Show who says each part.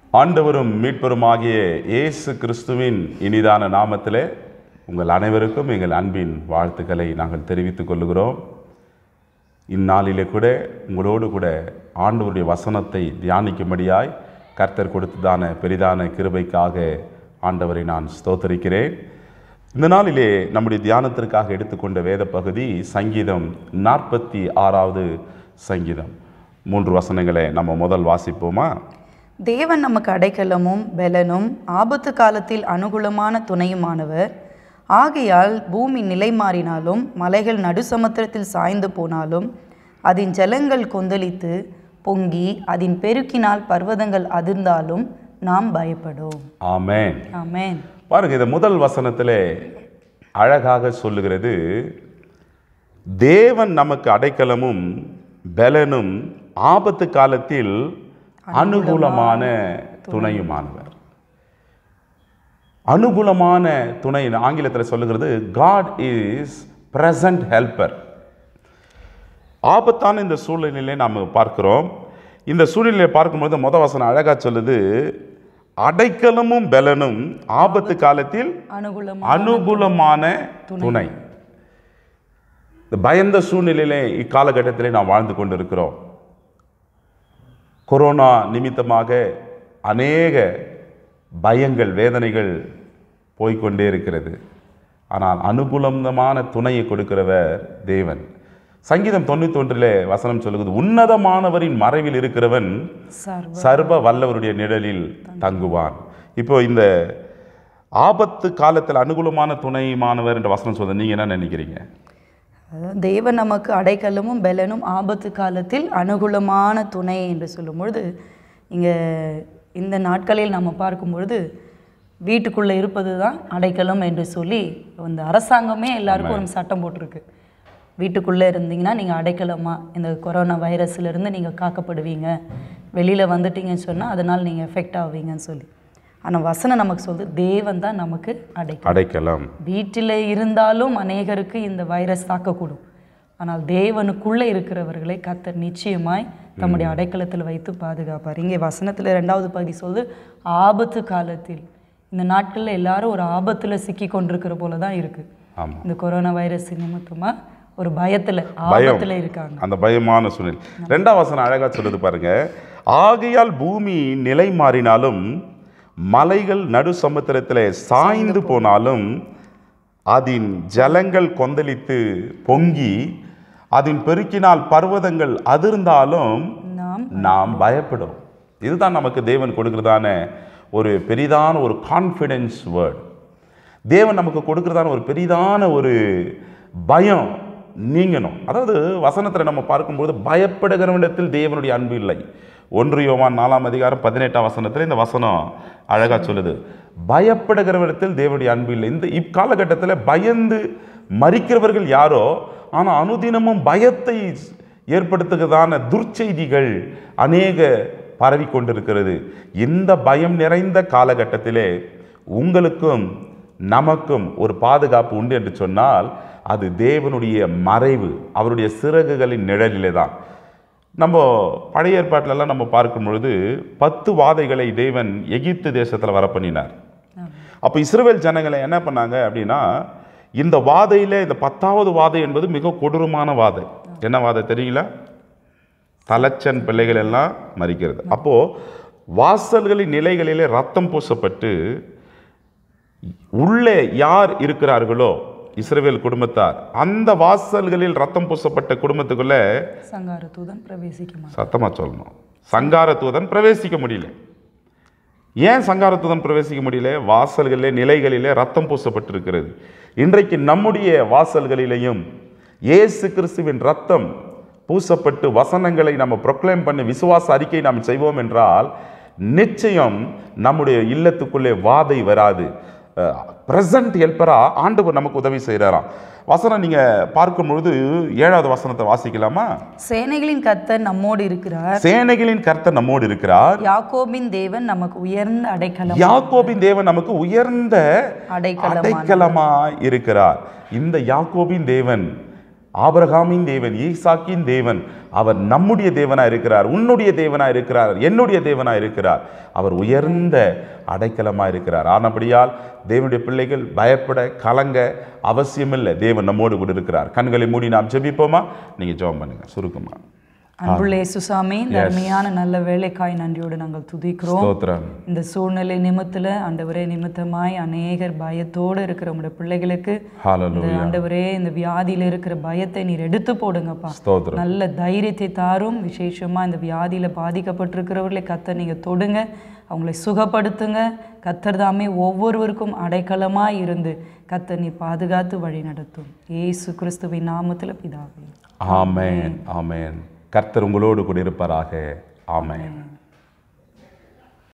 Speaker 1: ஆண்டவரும் மீட்பருமாகிய இயேசு கிறிஸ்துவின் இனிதான நாமத்திலே உங்கள் அனைவருக்கும் எங்கள் அன்பின் வாழ்த்துக்களை நாங்கள் தெரிவித்துக் கொள்கிறோம் இந்நாளிலே கூட உங்களோடு கூட ஆண்டவருடைய வசனத்தை தியானிக்கும்படியாய் கர்த்தர் கொடுத்ததான பெரிதான கிருபைக்காக ஆண்டவரை நான் ஸ்தோத்தரிக்கிறேன் இந்த நாளிலே நம்முடைய தியானத்திற்காக எடுத்துக்கொண்ட வேத பகுதி சங்கீதம் நாற்பத்தி ஆறாவது சங்கீதம் மூன்று வசனங்களை நம்ம முதல் வாசிப்போமா
Speaker 2: தேவன் நமக்கு அடைக்கலமும் பெலனும் ஆபத்து காலத்தில் அனுகூலமான துணையுமானவர் ஆகையால் பூமி நிலை மாறினாலும் மலைகள் நடுசமுத்திரத்தில் சாய்ந்து போனாலும் அதன் ஜலங்கள் கொந்தளித்து பொங்கி அதன் பெருக்கினால் பர்வதங்கள் அதிர்ந்தாலும் நாம் பயப்படோம்
Speaker 1: ஆமென்
Speaker 2: ஆமென்
Speaker 1: பாருங்க இந்த முதல் வசனத்திலே அழகாக சொல்லுகிறது தேவன் நமக்கு அடைக்கலமும் பலனும் ஆபத்து காலத்தில் அனுகூலமான துணையுமானவர் அனுகூலமான துணை ஆங்கிலத்தில் சொல்லுகிறது காட் இஸ் பிரசன்ட் ஹெல்பர் ஆபத்தான இந்த சூழ்நிலையிலே நாம் பார்க்கிறோம் இந்த சூழ்நிலையை பார்க்கும்போது முத வசனம் அழகா சொல்லுது அடைக்கலமும் பலனும் ஆபத்து காலத்தில்
Speaker 2: அனுகூலம்
Speaker 1: அனுகூலமான துணை இந்த பயந்த சூழ்நிலையிலே இக்காலகட்டத்திலே நாம் வாழ்ந்து கொண்டிருக்கிறோம் கொரோனா நிமித்தமாக அநேக பயங்கள் வேதனைகள் போய்க்கொண்டே இருக்கிறது ஆனால் அனுகூலமான துணையை கொடுக்கிறவர் தேவன் சங்கீதம் தொண்ணூத்தி ஒன்றிலே வசனம் சொல்லுகிறது உன்னதமானவரின் மறைவில் இருக்கிறவன்
Speaker 2: சர்வ
Speaker 1: சர்வ வல்லவருடைய நிழலில் தங்குவான் இப்போ இந்த ஆபத்து காலத்தில் அனுகூலமான துணைமானவர் என்ற வசனம் சொல்றது நீங்க என்ன நினைக்கிறீங்க
Speaker 2: அதாவது தேவன் நமக்கு அடைக்கலமும் பெலனும் ஆபத்து காலத்தில் அனுகூலமான துணை என்று சொல்லும்பொழுது இங்கே இந்த நாட்களில் நம்ம பார்க்கும்பொழுது வீட்டுக்குள்ளே இருப்பது தான் அடைக்கலம் என்று சொல்லி இந்த அரசாங்கமே எல்லாருக்கும் ஒரு சட்டம் போட்டிருக்கு வீட்டுக்குள்ளே இருந்தீங்கன்னா நீங்கள் அடைக்கலமா இந்த கொரோனா வைரஸ்லேருந்து நீங்கள் காக்கப்படுவீங்க வெளியில் வந்துட்டீங்கன்னு சொன்னால் அதனால் நீங்கள் எஃபெக்ட் ஆவீங்கன்னு சொல்லி ஆனால் வசனம் நமக்கு சொல்லுது தேவன் தான் நமக்கு அடைக்கலம்
Speaker 1: அடைக்கலம்
Speaker 2: வீட்டில் இருந்தாலும் அநேகருக்கு இந்த வைரஸ் தாக்கக்கூடும் ஆனால் தேவனுக்குள்ளே இருக்கிறவர்களை கர்த்தர் நிச்சயமாய் தம்முடைய அடைக்கலத்தில் வைத்து பாதுகாப்பார் இங்கே வசனத்தில் ரெண்டாவது பகுதி சொல்லுது ஆபத்து காலத்தில் இந்த நாட்களில் எல்லாரும் ஒரு ஆபத்தில் சிக்கி கொண்டிருக்கிற போல தான் இருக்கு
Speaker 1: ஆமா
Speaker 2: இந்த கொரோனா வைரஸ் நிமித்தமா ஒரு பயத்தில்
Speaker 1: பயம்
Speaker 2: ஆபத்தில் இருக்காங்க
Speaker 1: அந்த பயமான சூழ்நிலை ரெண்டாம் வசனம் அழகா சொல்லுது பாருங்க ஆகையால் பூமி நிலை மாறினாலும் மலைகள் நடு சமுத்திரத்திலே சாய்ந்து போனாலும் அதன் ஜலங்கள் கொந்தளித்து பொங்கி அதன் பெருக்கினால் பர்வதங்கள் அதிர்ந்தாலும்
Speaker 2: நாம்
Speaker 1: நாம் பயப்படும் இதுதான் நமக்கு தேவன் கொடுக்கிறதான ஒரு பெரிதான ஒரு கான்ஃபிடென்ஸ் வேர்ட் தேவன் நமக்கு கொடுக்கிறதான ஒரு பெரிதான ஒரு பயம் நீங்கணும் அதாவது வசனத்தில் நம்ம பார்க்கும்போது பயப்படுகிறவனிடத்தில் தேவனுடைய அன்பு இல்லை ஒன்று யோவான் நாலாம் அதிகாரம் பதினெட்டாம் வசனத்தில் இந்த வசனம் அழகா சொல்லுது பயப்படுகிறவரிடத்தில் தேவனுடைய அன்பு இல்லை இந்த இக்காலகட்டத்தில் பயந்து மறிக்கிறவர்கள் யாரோ ஆனால் அனுதினமும் பயத்தை ஏற்படுத்துகிறதான துர்ச்செய்திகள் அநேக பரவி கொண்டிருக்கிறது இந்த பயம் நிறைந்த காலகட்டத்திலே உங்களுக்கும் நமக்கும் ஒரு பாதுகாப்பு உண்டு என்று சொன்னால் அது தேவனுடைய மறைவு அவருடைய சிறகுகளின் நிழலிலே தான் நம்ம பழைய ஏற்பாட்டிலெல்லாம் நம்ம பார்க்கும் பொழுது பத்து வாதைகளை தேவன் எகிப்து தேசத்தில் வர பண்ணினார் அப்போ இஸ்ரவேல் ஜனங்களை என்ன பண்ணாங்க அப்படின்னா இந்த வாதையில் இந்த பத்தாவது வாதை என்பது மிக கொடூரமான வாதை என்ன வாதை தெரியல தலைச்சன் பிள்ளைகள் எல்லாம் மறிக்கிறது அப்போ வாசல்களின் நிலைகளிலே ரத்தம் பூசப்பட்டு உள்ளே யார் இருக்கிறார்களோ இஸ்ரவேல் குடும்பத்தார் அந்த வாசல்களில் ரத்தம் பூசப்பட்ட குடும்பத்துக்குள்ள
Speaker 2: சங்கார தூதன் பிரவேசிக்க மாட்டார்
Speaker 1: சத்தமா சொல்லணும் சங்கார தூதன் பிரவேசிக்க முடியல ஏன் சங்கார தூதன் பிரவேசிக்க முடியல வாசல்களிலே நிலைகளிலே ரத்தம் பூசப்பட்டிருக்கிறது இன்றைக்கு நம்முடைய வாசல்களிலேயும் இயேசு கிறிஸ்துவின் ரத்தம் பூசப்பட்டு வசனங்களை நம்ம ப்ரொக்ளைம் பண்ணி விசுவாச அறிக்கை நாம் செய்வோம் என்றால் நிச்சயம் நம்முடைய இல்லத்துக்குள்ளே வாதை வராது பிரசன்ட் ஹெல்ப்பரா ஆண்டவர் நமக்கு உதவி செய்கிறாராம் வசனம் நீங்க பார்க்கும் பொழுது ஏழாவது வசனத்தை வாசிக்கலாமா
Speaker 2: சேனைகளின் கர்த்தர் நம்மோடு இருக்கிறார்
Speaker 1: சேனைகளின் கர்த்தர் நம்மோடு இருக்கிறார்
Speaker 2: யாக்கோபின் தேவன் நமக்கு உயர்ந்த அடைக்கலம்
Speaker 1: யாக்கோபின் தேவன் நமக்கு உயர்ந்த
Speaker 2: அடைக்கலம்
Speaker 1: அடைக்கலமா இருக்கிறார் இந்த யாக்கோபின் தேவன் ஆபிரகாமின் தேவன் ஈசாக்கின் தேவன் அவர் நம்முடைய தேவனா இருக்கிறார் உன்னுடைய தேவனா இருக்கிறார் என்னுடைய தேவனா இருக்கிறார் அவர் உயர்ந்த அடைக்கலமா இருக்கிறார் ஆனபடியால் தேவனுடைய பிள்ளைகள் பயப்பட கலங்க அவசியமில்லை தேவன் நம்மோடு கூட இருக்கிறார் கண்களை மூடி நாம் ஜெபிப்போமா நீங்க ஜெபம் பண்ணுங்க சுருக்கமா
Speaker 2: அன்புள்ள இயேசுசாமி இந்த அருமையான நல்ல வேலைக்காய் நன்றியோடு நாங்கள் துதிக்கிறோம்
Speaker 1: ஸ்தோத்திரம்
Speaker 2: இந்த சூழ்நிலை நிமித்தில் ஆண்டவரே நிமித்தமாய் அநேகர் பயத்தோடு இருக்கிற உங்களுடைய பிள்ளைகளுக்கு இந்த
Speaker 1: ஹalleluya
Speaker 2: ஆண்டவரே இந்த வியாதியில இருக்கிற பயத்தை நீர் எடுத்து போடுங்கப்பா
Speaker 1: ஸ்தோத்திரம்
Speaker 2: நல்ல தைரியத்தை தாரும் விசேஷமா இந்த வியாதியில பாதிக்கப்பட்டிருக்கிறவர்களை கத்தர் நீங்க தொடுங்க அவங்களை சுகப்படுத்துங்க கத்தர் தாமே ஒவ்வொருவருக்கும் அடைக்கலமாய் இருந்து கத்தர் நீ பாதுகாத்து வழி நடத்தும் ஏசு கிறிஸ்துவின் நாமத்துல பிதாவே
Speaker 1: ஆமென் ஆமென் கர்த்தர் உங்களோடு கூட இருப்பாராக ஆமென்